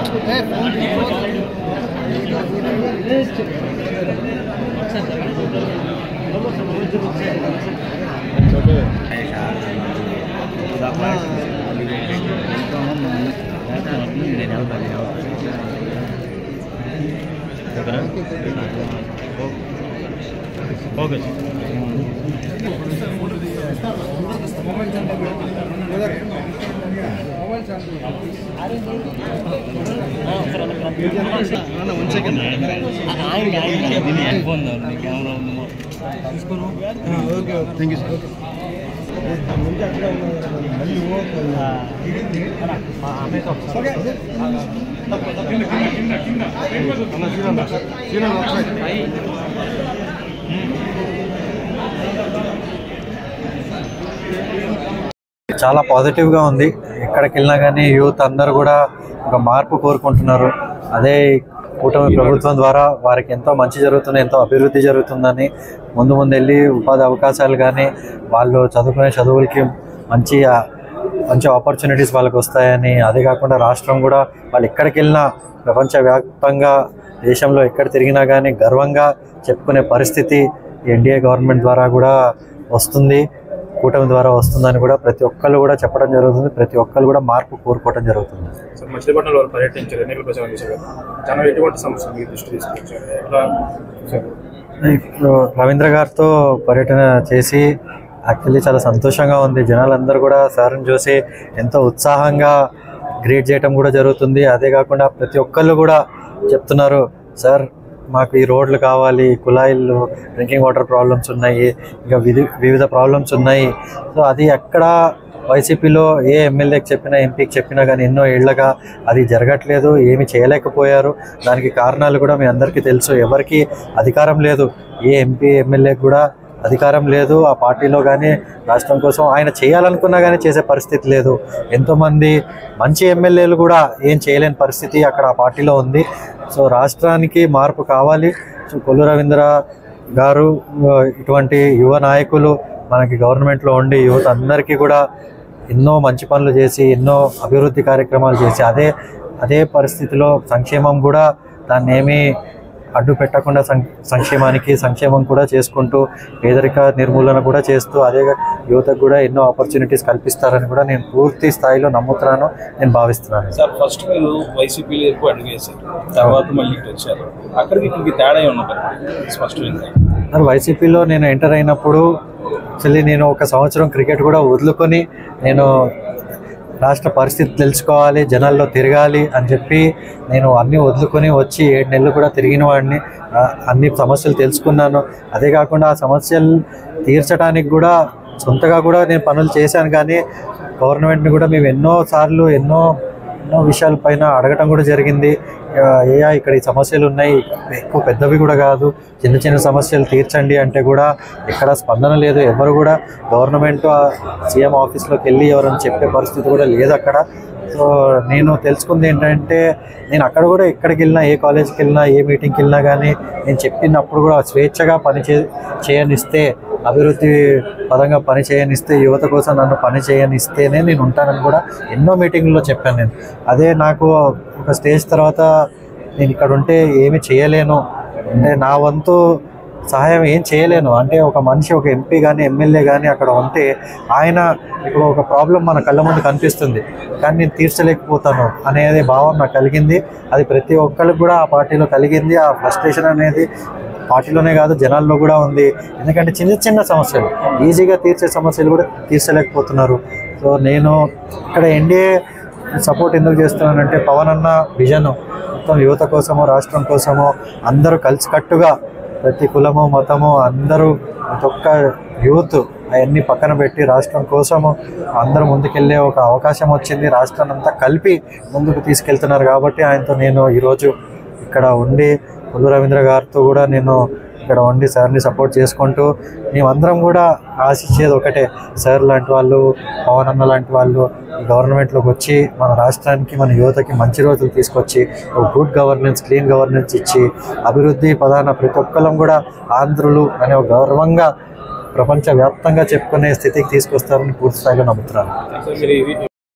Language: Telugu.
థ్యాంక్ యూ సార్ చాలా పాజిటివ్గా ఉంది ఎక్కడికి వెళ్ళినా కానీ యూత్ అందరూ కూడా ఒక మార్పు కోరుకుంటున్నారు అదే కూటమి ప్రభుత్వం ద్వారా వారికి ఎంతో మంచి జరుగుతుంది ఎంతో అభివృద్ధి జరుగుతుందని ముందు ముందు వెళ్ళి ఉపాధి అవకాశాలు కానీ వాళ్ళు చదువుకునే చదువులకి మంచి మంచి ఆపర్చునిటీస్ వాళ్ళకి వస్తాయని అదే కాకుండా రాష్ట్రం కూడా వాళ్ళు ఎక్కడికి వెళ్ళినా ప్రపంచవ్యాప్తంగా దేశంలో ఎక్కడ తిరిగినా కానీ గర్వంగా చెప్పుకునే పరిస్థితి ఎన్డీఏ గవర్నమెంట్ ద్వారా కూడా వస్తుంది కూటమి ద్వారా వస్తుందని కూడా ప్రతి ఒక్కళ్ళు కూడా చెప్పడం జరుగుతుంది ప్రతి ఒక్కళ్ళు కూడా మార్పు కోరుకోవడం జరుగుతుంది సార్ మచిలీపట్నంలో వారు పర్యటించారు ఎన్నికల ప్రచారం చేశారు జనం ఎటువంటి సమస్యలు మీ దృష్టి తీసుకొచ్చారు ఎట్లా చూశారు? ఇప్పుడు రవీంద్ర గారితో పర్యటన చేసి యాక్చువల్లీ చాలా సంతోషంగా ఉంది జనాలందరూ కూడా సార్ని చూసి ఎంతో ఉత్సాహంగా గ్రీట్ చేయటం కూడా జరుగుతుంది అదే కాకుండా ప్రతి ఒక్కళ్ళు కూడా చెప్తున్నారు సార్ మాకు ఈ రోడ్లు కావాలి కుళాయిలు డ్రింకింగ్ వాటర్ ప్రాబ్లమ్స్ ఉన్నాయి ఇంకా విధి వివిధ ప్రాబ్లమ్స్ ఉన్నాయి సో అది ఎక్కడ వైసీపీలో ఏ ఎమ్మెల్యేకి చెప్పినా ఎంపీకి చెప్పినా కానీ ఎన్నో ఏళ్లగా అది జరగట్లేదు ఏమి చేయలేకపోయారు దానికి కారణాలు కూడా మీ అందరికీ తెలుసు ఎవరికి అధికారం లేదు ఏ ఎంపీ ఎమ్మెల్యేకి కూడా అధికారం లేదు ఆ పార్టీలో కానీ రాష్ట్రం కోసం ఆయన చేయాలనుకున్నా కానీ చేసే పరిస్థితి లేదు ఎంతోమంది మంచి ఎమ్మెల్యేలు కూడా ఏం చేయలేని పరిస్థితి అక్కడ ఆ పార్టీలో ఉంది సో రాష్ట్రానికి మార్పు కావాలి సో కొల్లు రవీంద్ర గారు ఆ, ఇటువంటి యువ నాయకులు మనకి గవర్నమెంట్లో ఉండి యువత అందరికీ కూడా ఎన్నో మంచి పనులు చేసి ఎన్నో అభివృద్ధి కార్యక్రమాలు చేసి అదే అదే పరిస్థితిలో సంక్షేమం కూడా దాన్ని ఏమీ అడ్డు పెట్టకుండా సం సంక్షేమానికి సంక్షేమం కూడా చేసుకుంటూ పేదరిక నిర్మూలన కూడా చేస్తూ అదే యువతకు కూడా ఎన్నో ఆపర్చునిటీస్ కల్పిస్తారని కూడా నేను పూర్తి స్థాయిలో నమ్ముతున్నాను నేను భావిస్తున్నాను సార్ ఫస్ట్ మీరు వైసీపీలో ఎక్కువ అడుగు వేశారు తర్వాత మళ్ళీ ఇటు వచ్చారు అక్కడికి ఇక్కడికి తేడా ఏమన్నా స్పష్టమైంది మరి వైసీపీలో నేను ఎంటర్ అయినప్పుడు యాక్చువల్లీ నేను ఒక సంవత్సరం క్రికెట్ కూడా వదులుకొని నేను రాష్ట్ర పరిస్థితి తెలుసుకోవాలి జనాల్లో తిరగాలి అని చెప్పి నేను అన్నీ వదులుకొని వచ్చి ఏడు నెలలు కూడా తిరిగిన వాడిని ఆ, అన్ని సమస్యలు తెలుసుకున్నాను అదే కాకుండా ఆ సమస్యలు తీర్చడానికి కూడా సొంతగా కూడా నేను పనులు చేశాను కానీ గవర్నమెంట్ని కూడా మేము ఎన్నో సార్లు ఎన్నో ఎన్నో విషయాలపైన అడగటం కూడా జరిగింది ఆ, ఏయా ఇక్కడ ఈ సమస్యలు ఉన్నాయి ఎక్కువ పెద్దవి కూడా కాదు చిన్న చిన్న సమస్యలు తీర్చండి అంటే కూడా ఎక్కడ స్పందన లేదు ఎవరు కూడా గవర్నమెంట్ సీఎం ఆఫీస్లోకి వెళ్ళి ఎవరైనా చెప్పే పరిస్థితి కూడా లేదు అక్కడ సో నేను తెలుసుకుంది ఏంటంటే నేను అక్కడ కూడా ఎక్కడికి వెళ్ళినా ఏ కాలేజ్కి వెళ్ళినా ఏ మీటింగ్కి వెళ్ళినా కానీ నేను చెప్పినప్పుడు కూడా స్వేచ్ఛగా పని చే చేయనిస్తే అభివృద్ధి పదంగా పని చేయనిస్తే యువత కోసం నన్ను పని చేయనిస్తేనే నేను ఉంటానని కూడా ఎన్నో మీటింగ్లో చెప్పాను నేను అదే నాకు ఒక స్టేజ్ తర్వాత నేను ఇక్కడ ఉంటే ఏమి చేయలేను అంటే నా వంతు సహాయం ఏం చేయలేను అంటే ఒక మనిషి ఒక ఎంపీ కానీ ఎమ్మెల్యే కానీ అక్కడ ఉంటే ఆయన ఇప్పుడు ఒక ప్రాబ్లం మన కళ్ళ ముందు కనిపిస్తుంది కానీ నేను తీర్చలేకపోతాను అనేది భావం నాకు కలిగింది అది ప్రతి ఒక్కరికి కూడా ఆ పార్టీలో కలిగింది ఆ ఫ్రస్ట్రేషన్ అనేది పార్టీలోనే కాదు జనాల్లో కూడా ఉంది ఎందుకంటే చిన్న చిన్న సమస్యలు ఈజీగా తీర్చే సమస్యలు కూడా తీర్చలేకపోతున్నారు సో నేను ఇక్కడ ఎన్డీఏ సపోర్ట్ ఎందుకు చేస్తున్నానంటే పవన్ అన్న విజన్ మొత్తం యువత కోసమో రాష్ట్రం కోసమో అందరూ కలిసికట్టుగా ప్రతి కులము మతము అందరూ ప్రతి ఒక్క యూత్ అవన్నీ పక్కన పెట్టి రాష్ట్రం కోసము అందరూ ముందుకెళ్ళే ఒక అవకాశం వచ్చింది రాష్ట్రాన్ని అంతా కలిపి ముందుకు తీసుకెళ్తున్నారు కాబట్టి ఆయనతో నేను ఈరోజు ఇక్కడ ఉండి కొల్లు రవీంద్ర గారితో కూడా నేను ఇక్కడ ఉండి సార్ని సపోర్ట్ చేసుకుంటూ మేమందరం కూడా ఆశించేది ఒకటే సార్ లాంటి వాళ్ళు పవన్ అన్న లాంటి వాళ్ళు ఈ గవర్నమెంట్లోకి వచ్చి మన రాష్ట్రానికి మన యువతకి మంచి రోజులు తీసుకొచ్చి ఒక గుడ్ గవర్నెన్స్ క్లీన్ గవర్నెన్స్ ఇచ్చి అభివృద్ధి ప్రధాన ప్రతి ఒక్కరం కూడా ఆంధ్రులు అనే ఒక గౌరవంగా ప్రపంచవ్యాప్తంగా చెప్పుకునే స్థితికి తీసుకొస్తారని పూర్తి స్థాయిలో నమ్ముతున్నాను సార్ మీరు ఇది